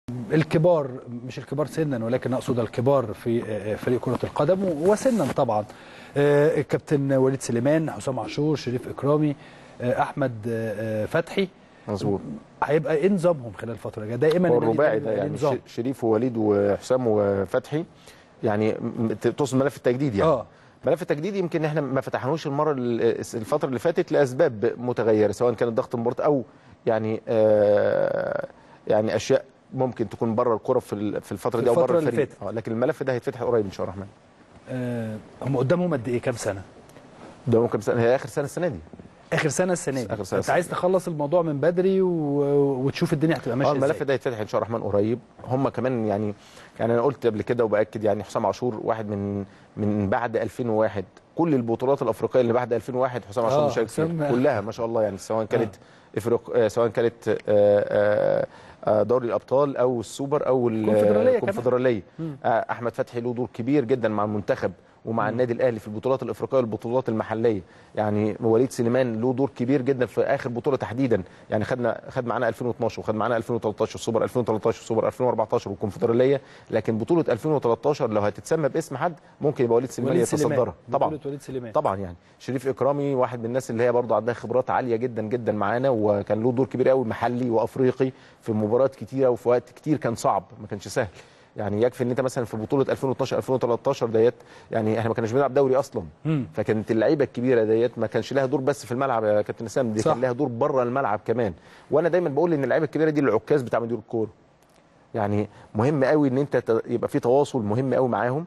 الكبار مش الكبار سنا ولكن اقصد الكبار في فريق كره القدم وسنا طبعا الكابتن وليد سليمان حسام عاشور شريف اكرامي احمد فتحي مظبوط هيبقى ايه نظامهم خلال الفتره الجايه دايما هو الرباعي ده يعني شريف ووليد وحسام وفتحي يعني تقصد ملف التجديد يعني اه ملف التجديد يمكن احنا ما فتحناهوش المره الفتره اللي فاتت لاسباب متغيره سواء كانت ضغط المباراه او يعني آه يعني اشياء ممكن تكون بره الكره في في الفتره دي او بره الفريق آه لكن الملف ده هيتفتح قريب ان شاء الله الرحمن آه هم قدامهم قد ايه كام سنه قدامهم كام سنه هي اخر سنه السنه دي اخر سنه السنه دي اخر سنه انت عايز تخلص الموضوع من بدري و... وتشوف الدنيا هتبقى ماشيه اه الملف ده هيتفتح ان شاء الله الرحمن قريب هم كمان يعني يعني انا قلت قبل كده وباكد يعني حسام عاشور واحد من من بعد 2001 كل البطولات الافريقيه اللي بعد 2001 حسام عاشور آه مشارك فيها حسام- كلها ما شاء الله يعني سواء كانت افريق آه، سواء كانت آه، آه، آه، دوري الابطال او السوبر او ال- الكونفدرالية كمان. الكونفدراليه مم. آه، احمد فتحي له دور كبير جدا مع المنتخب ومع النادي الاهلي في البطولات الافريقيه والبطولات المحليه يعني وليد سليمان له دور كبير جدا في اخر بطوله تحديدا يعني خدنا خد معانا 2012 وخد معانا 2013 سوبر 2013 سوبر 2014 والكونفدراليه لكن بطوله 2013 لو هتتسمى باسم حد ممكن يبقى وليد سليمان وليد سليمان. يتصدرها طبعا بطولة وليد سليمان طبعا يعني شريف اكرامي واحد من الناس اللي هي برضه عندها خبرات عاليه جدا جدا معانا وكان له دور كبير قوي محلي وافريقي في مباريات كتيره وفي وقت كتير كان صعب ما كانش سهل يعني يكفي ان انت مثلا في بطوله 2012 2013 ديت يعني احنا ما كناش بنلعب دوري اصلا مم. فكانت اللعيبه الكبيره ديت ما كانش لها دور بس في الملعب يا كابتن اسامه دي صح. كان لها دور بره الملعب كمان وانا دايما بقول ان اللعيبه الكبيره دي العكاز بتاع مدير الكوره يعني مهم قوي ان انت ت- يبقى في تواصل مهم قوي معاهم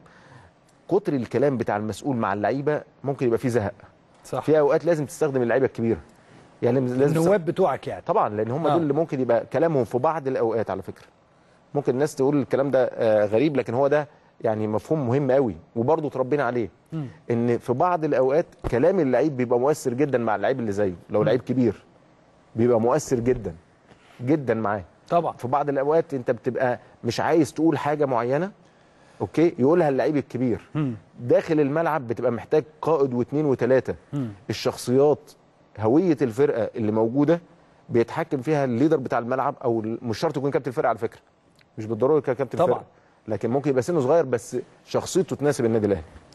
كتر الكلام بتاع المسؤول مع اللعيبه ممكن يبقى فيه زهق صح في اوقات لازم تستخدم اللعيبه الكبيره يعني لازم تستخدم- النواب بتوعك يعني طبعا لان هم آه. دول اللي ممكن يبقى كلامهم في بعض الاوقات على فكره ممكن الناس تقول الكلام ده آه، غريب لكن هو ده يعني مفهوم مهم قوي وبرضه اتربينا عليه مم. ان في بعض الاوقات كلام اللعيب بيبقى مؤثر جدا مع اللعيب اللي زيه لو لعيب كبير بيبقى مؤثر جدا جدا معاه طبعا في بعض الاوقات انت بتبقى مش عايز تقول حاجه معينه اوكي يقولها اللعيب الكبير مم. داخل الملعب بتبقى محتاج قائد واثنين وثلاثه مم. الشخصيات هويه الفرقه اللي موجوده بيتحكم فيها الليدر بتاع الملعب او ال- مش شرط يكون كابتن الفرقه على فكره مش بالضروره يكون كابتن طبعا. الفرقه لكن ممكن يبقى سنه صغير بس شخصيته تناسب النادي الاهلي